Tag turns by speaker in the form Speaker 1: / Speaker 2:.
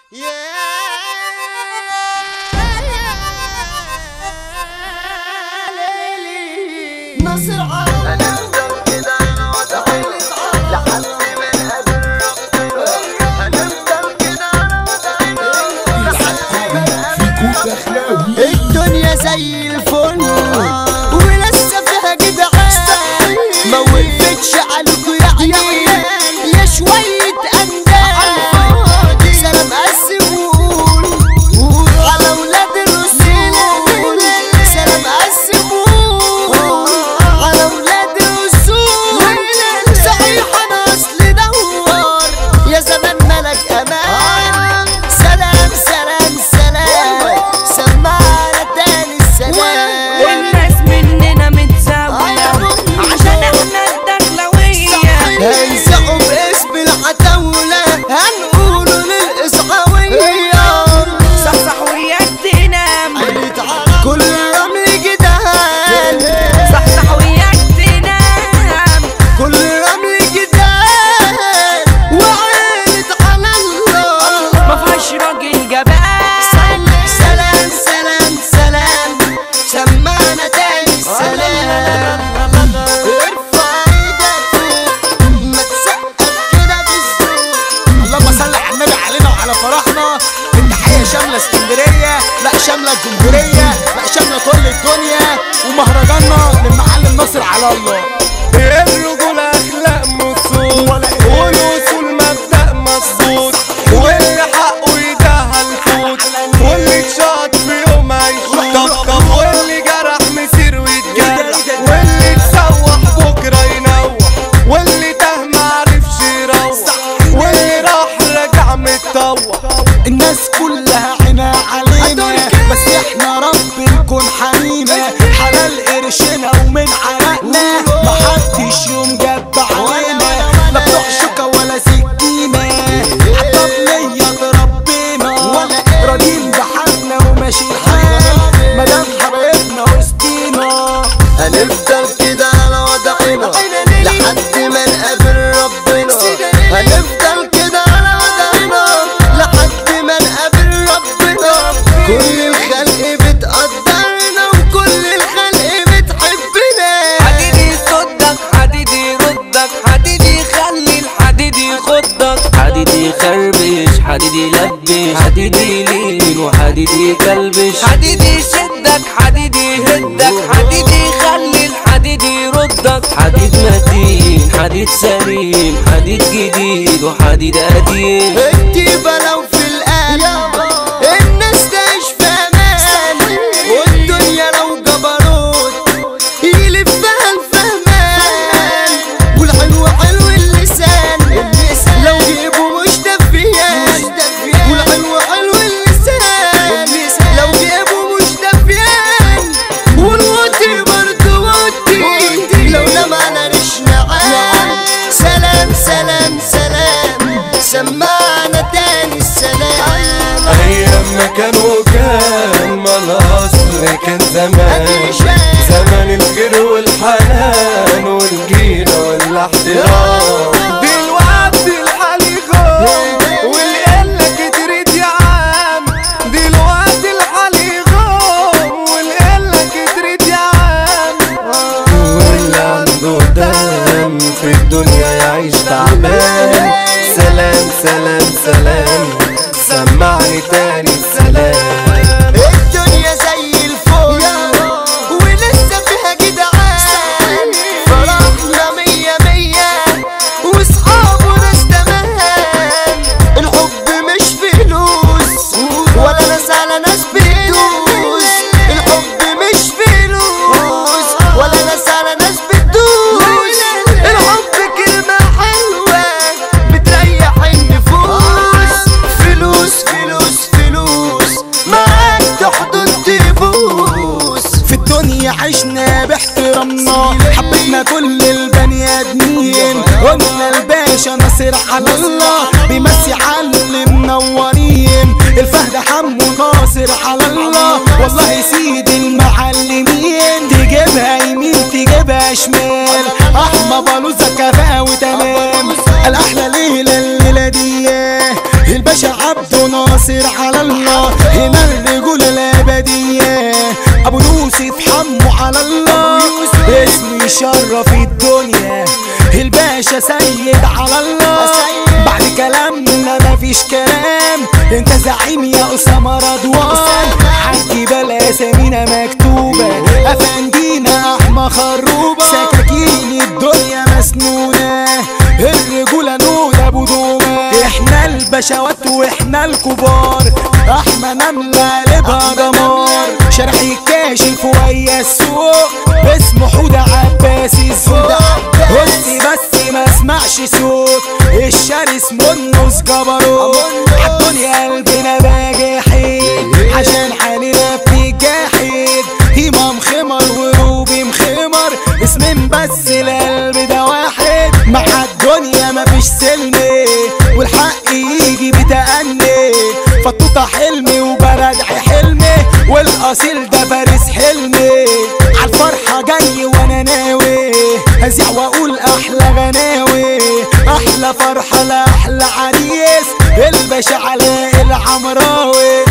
Speaker 1: نصر على
Speaker 2: هنفضل كده انا وضعي لحد ما نقابل ربنا هنفضل كده انا وضعي لحد ما نقابل
Speaker 1: الدنيا زي الفل ولسه فيها جدعان ما وقفتش عليكوا يا عيال يا شوية أندال سلام قسم وقول على ولاد الرسول سلام قسم وقول على ولاد الرسول صحيح أنا أصلي دوار يا زمان ملك أمان سلام سلام سلام سمعنا تاني السلام
Speaker 3: والناس مننا متزاولة عشان احنا الدخلوية
Speaker 1: هنسقوا باسم العتاولة هنقولوا للإصحاوية
Speaker 3: صحصح وياك تنام
Speaker 1: كل رمل جدعان
Speaker 3: صحصح وياك تنام
Speaker 1: كل رمل جدعان وعينت على الله
Speaker 3: ما فيهاش راجل جبان
Speaker 1: سلام سلام سلام سمعنا تاني السلام ارفع ايدك فوق ما تسقف كده بالذوق
Speaker 4: اللهم صل على النبي علينا وعلى فرحنا التحية شاملة اسكندرية لا شاملة الجمهورية لا شاملة كل الدنيا ومهرجاننا للمعلم ناصر على الله
Speaker 5: الرجولة أخلاق مصروف والوصول مبدأ مظبوط واللي حقه يدهى الفوت واللي اتشاط في يوم هيشوف طب طب واللي جرح مسير ويتجرح واللي اتسوح بكرة ينوح واللي تاه معرفش يروح واللي راح رجع متطوح
Speaker 4: الناس كلها عينا علينا بس احنا رب الكون حنينا حلال قرشنا ومن عرقنا محدش يوم جاب علينا لا بتوع شوكة ولا سكينة حتى بنية ربنا راضيين بحالنا وماشي الحال مدام حبايبنا وسطينا
Speaker 2: هنفضل كده على وضعنا لحد ما نقابل ربنا هنفضل كده على وضعنا لحد ما نقابل ربنا كل الخلق بتقدرنا وكل الخلق بتحبنا
Speaker 3: حديدي يصدك حديدي يردك حديدي يخلي الحديد يخضك حديدي يخربش حديدي يلبش حديدي يلين وحديدي يكلبش حديدي يشدك حديدي يهدك حديدي يخلي الحديد يردك حديد متين حديد سليم حديد جديد وحديد قديم
Speaker 1: الطيبة لو في القلب الناس تعيش في امان والدنيا لو جبروت يلفها الفهمان والحلو حلو اللسان لو جيبه مش دفيان والحلو حلو اللسان لو جيبه مش دفيان والوطي برضه وطي لو نام على ريش نعام سلام سلام سلام سمعنا تاني السلام
Speaker 5: أيام ما كانوا كان ما الأصل كان زمان
Speaker 1: أدي شايف.
Speaker 5: زمان الخير والحنان والجيرة والاحترام دلوقتي الحال يغام والقلة كترت يا عم دلوقتي الحال يغام والقلة كترت يا عم واللي عنده دم في الدنيا يعيش تعبان سلام سلام سلام سمعني تاني السلام
Speaker 1: الدنيا زي الفل ولسه فيها جدعان فرحنا مية مية واصحابه ناس تمام الحب مش فلوس ولا ناس على ناس بتدوس الحب مش فلوس ولا ناس على ناس بتدوس الحب كلمة حلوة بتريح النفوس فلوس فلوس فلوس معاك تحضن تبوس
Speaker 4: في الدنيا عشنا باحترامنا حبينا كل البني ادمين قلنا الباشا ناصر على الله بيمسي على اللي منورين الفهد حمو ناصر على الله والله سيد المعلمين تجيبها يمين تجيبها شمال احمى بلوزه كفاءه وتمام الاحلى ليله الليله دي الباشا عبده ناصر ناصر على الله هنا الرجولة الأبدية أبو يوسف حمو على الله اسمه يشرف الدنيا الباشا سيد على الله بعد كلامنا مفيش كلام انت زعيم يا أسامة رضوان عالجبال أسامينا مكتوبة أفندينا أحمى خروبة سكاكين الدنيا مسنونة الرجولة نود أبو دومة احنا البشوات واحنا الكبار احنا نملة قلبها دمار شارع الكاشف ويا السوق اسمه حودة عباس الزوق قلت بس ما اسمعش صوت الشرس منوس جبروت عالدنيا قلبنا باجحين عشان حالنا بتجاحد إمام خمر وروبي مخمر اسمين بس القلب ده واحد مع الدنيا مفيش سلمي والحق يجي بتأني فطوطة حلمي وبردعي حلمي والأصيل ده فارس حلمي عالفرحة جاي وانا ناوي هزيع واقول احلى غناوي احلى فرحة لاحلى عريس الباشا علاء العمراوي